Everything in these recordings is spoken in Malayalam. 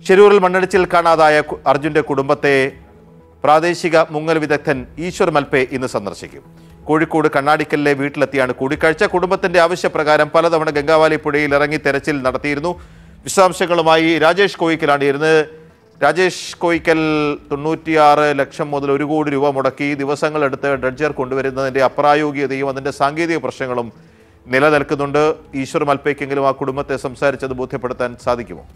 ഷെരൂരിൽ മണ്ണിടിച്ചിൽ കാണാതായ കു- അർജുന്റെ കുടുംബത്തെ പ്രാദേശിക മുങ്ങൽ വിദഗ്ധൻ ഈശ്വർ മൽപെ ഇന്ന് സന്ദർശിക്കും കോഴിക്കോട് കണ്ണാടിക്കലിലെ വീട്ടിലെത്തിയാണ് കൂടിക്കാഴ്ച കുടുംബത്തിന്റെ ആവശ്യപ്രകാരം പലതവണ ഗംഗാവാലി പുഴയിൽ ഇറങ്ങി തെരച്ചിൽ നടത്തിയിരുന്നു വിശദാംശങ്ങളുമായി രാജേഷ് കോയിക്കലാണ് ഇരുന്നത് രാജേഷ് കോയിക്കൽ തൊണ്ണൂറ്റിയാറ് ലക്ഷം മുതൽ ഒരു കോടി രൂപ മുടക്കി ദിവസങ്ങളെടുത്ത് ഡ്രഡ്ജർ കൊണ്ടുവരുന്നതിന്റെ അപ്രായോഗികതയും അതിന്റെ സാങ്കേതിക പ്രശ്നങ്ങളും നിലനിൽക്കുന്നുണ്ട് ഈശ്വർ മൽപ്പയ്ക്കെങ്കിലും ആ കുടുംബത്തെ സംസാരിച്ചത് ബോധ്യപ്പെടുത്താൻ സാധിക്കുമോ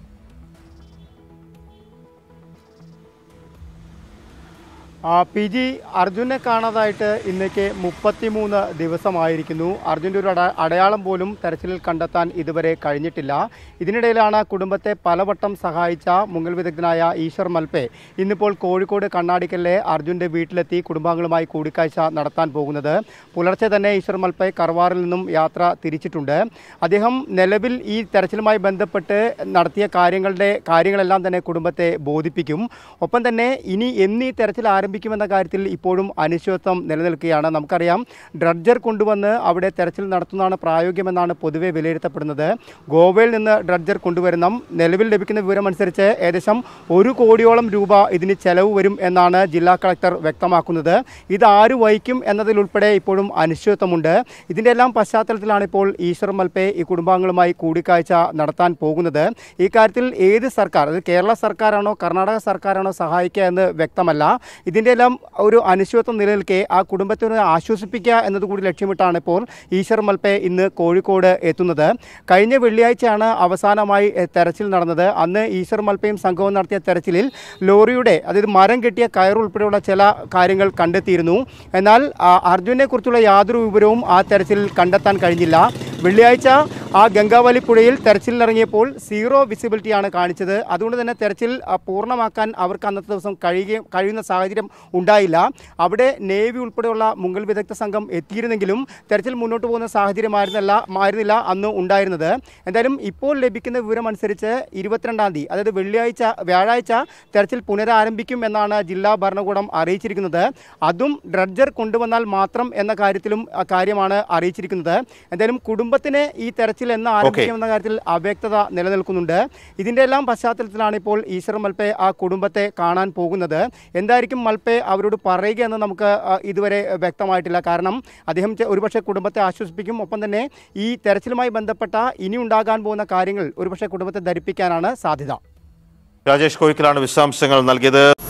ആ, പി ജി അർജുനെ കാണാതായിട്ട് ഇന്നേക്ക് മുപ്പത്തിമൂന്ന് ദിവസമായിരിക്കുന്നു അർജുൻ്റെ ഒരു അട- അടയാളം പോലും തെരച്ചിലിൽ കണ്ടെത്താൻ ഇതുവരെ കഴിഞ്ഞിട്ടില്ല ഇതിനിടയിലാണ് കുടുംബത്തെ പലവട്ടം സഹായിച്ച മുങ്ങൽ വിദഗ്ധനായ ഈശ്വർ മൽപെ ഇന്നിപ്പോൾ കോഴിക്കോട് കണ്ണാടിക്കലിലെ അർജുൻ്റെ വീട്ടിലെത്തി കുടുംബാംഗങ്ങളുമായി കൂടിക്കാഴ്ച നടത്താൻ പോകുന്നത് പുലർച്ചെ തന്നെ ഈശ്വർ മൽപെ കർവാറിൽ നിന്നും യാത്ര തിരിച്ചിട്ടുണ്ട് അദ്ദേഹം നിലവിൽ ഈ തെരച്ചിലുമായി ബന്ധപ്പെട്ട് നടത്തിയ കാര്യങ്ങളുടെ കാര്യങ്ങളെല്ലാം തന്നെ കുടുംബത്തെ ബോധിപ്പിക്കും ഒപ്പം തന്നെ ഇനി എന്നീ തെരച്ചിൽ ആരംഭിക്കുമെന്ന കാര്യത്തിൽ ഇപ്പോഴും അനിശ്ചിതത്വം നിലനിൽക്കുകയാണ് നമുക്കറിയാം ഡ്രഡ്ജർ കൊണ്ടുവന്ന് അവിടെ തെരച്ചിൽ നടത്തുന്നതാണ് പ്രായോഗികമെന്നാണ് പൊതുവെ വിലയിരുത്തപ്പെടുന്നത് ഗോവയിൽ നിന്ന് ഡ്രഡ്ജർ കൊണ്ടുവരുന്ന നിലവിൽ ലഭിക്കുന്ന വിവരമനുസരിച്ച് ഏകദേശം ഒരു കോടിയോളം രൂപ ഇതിന് ചെലവ് വരും എന്നാണ് ജില്ലാ കളക്ടർ വ്യക്തമാക്കുന്നത് ഇത് ആര് വഹിക്കും എന്നതിലുൾപ്പെടെ ഇപ്പോഴും അനിശ്ചിതത്വമുണ്ട് ഇതിൻ്റെ എല്ലാം പശ്ചാത്തലത്തിലാണ് ഇപ്പോൾ ഈശ്വർ മൽപെ ഈ കുടുംബാംഗങ്ങളുമായി കൂടിക്കാഴ്ച നടത്താൻ പോകുന്നത് ഈ കാര്യത്തിൽ ഏത് സർക്കാർ അത് കേരള സർക്കാരാണോ കർണാടക സർക്കാരാണോ സഹായിക്കുക എന്ന് വ്യക്തമല്ല ഇതിൻ്റെ എല്ലാം ഒരു അനിശ്ചിതത്വം നിലനിൽക്കെ ആ കുടുംബത്തിനെ ആശ്വസിപ്പിക്കുക എന്നതുകൂടി ലക്ഷ്യമിട്ടാണ് ഇപ്പോൾ ഈശ്വർ മൽപെ ഇന്ന് കോഴിക്കോട് എത്തുന്നത് കഴിഞ്ഞ വെള്ളിയാഴ്ചയാണ് അവസാനമായി എ, തെരച്ചിൽ നടന്നത് അന്ന് ഈശ്വർ മൽപ്പയും സംഘവും നടത്തിയ തെരച്ചിലിൽ ലോറിയുടെ അതായത് മരം കെട്ടിയ കയർ ഉൾപ്പെടെയുള്ള ചില കാര്യങ്ങൾ കണ്ടെത്തിയിരുന്നു എന്നാൽ ആ, അർജുനെ കുറിച്ചുള്ള യാതൊരു വിവരവും ആ തെരച്ചിലിൽ കണ്ടെത്താൻ കഴിഞ്ഞില്ല വെള്ളിയാഴ്ച ആ ഗംഗാവലി പുഴയിൽ തെരച്ചിലിനിറങ്ങിയപ്പോൾ സീറോ വിസിബിലിറ്റിയാണ് കാണിച്ചത് അതുകൊണ്ട് തന്നെ തെരച്ചിൽ ആ, പൂർണ്ണമാക്കാൻ അവർക്ക് അന്നത്തെ ദിവസം കഴിയുകയും കഴിയുന്ന സാഹചര്യം ഉണ്ടായില്ല അവിടെ നേവി ഉൾപ്പെടെയുള്ള മുങ്ങൽ വിദഗ്ധ സംഘം എത്തിയിരുന്നെങ്കിലും തെരച്ചിൽ മുന്നോട്ട് പോകുന്ന സാഹചര്യമായിരുന്നല്ല ആയിരുന്നില്ല അന്ന് ഉണ്ടായിരുന്നത് എന്തായാലും ഇപ്പോൾ ലഭിക്കുന്ന വിവരം അനുസരിച്ച് ഇരുപത്തിരണ്ടാം തീയതി അതായത് വെള്ളിയാഴ്ച വ്യാഴാഴ്ച തെരച്ചിൽ പുനരാരംഭിക്കും എന്നാണ് ജില്ലാ ഭരണകൂടം അറിയിച്ചിരിക്കുന്നത് അതും ഡ്രഡ്ജർ കൊണ്ടുവന്നാൽ മാത്രം എന്ന കാര്യത്തിലും ആ, കാര്യമാണ് അറിയിച്ചിരിക്കുന്നത് എന്തായാലും കുടുംബത്തിന് ഈ തെരച്ചിൽ എന്ന് ആരംഭിക്കുമെന്ന കാര്യത്തിൽ അവ്യക്തത നിലനിൽക്കുന്നുണ്ട് ഇതിൻ്റെ എല്ലാം പശ്ചാത്തലത്തിലാണ് ഇപ്പോൾ ഈശ്വർ മൽപെ ആ കുടുംബത്തെ കാണാൻ പോകുന്നത് എന്തായിരിക്കും മൽപെ അവരോട് പറയുക എന്ന് നമുക്ക് ആ, ഇതുവരെ വ്യക്തമായിട്ടില്ല കാരണം അദ്ദേഹം ചെ- ഒരുപക്ഷെ കുടുംബത്തെ ആശ്വസിപ്പിക്കും ഒപ്പം തന്നെ ഈ തെരച്ചിലുമായി ബന്ധപ്പെട്ട ഇനി ഉണ്ടാകാൻ പോകുന്ന കാര്യങ്ങൾ ഒരുപക്ഷെ കുടുംബത്തെ ധരിപ്പിക്കാനാണ് സാധ്യത രാജേഷ് കോയിക്കലാണ് വിശദാംശങ്ങൾ നൽകിയത്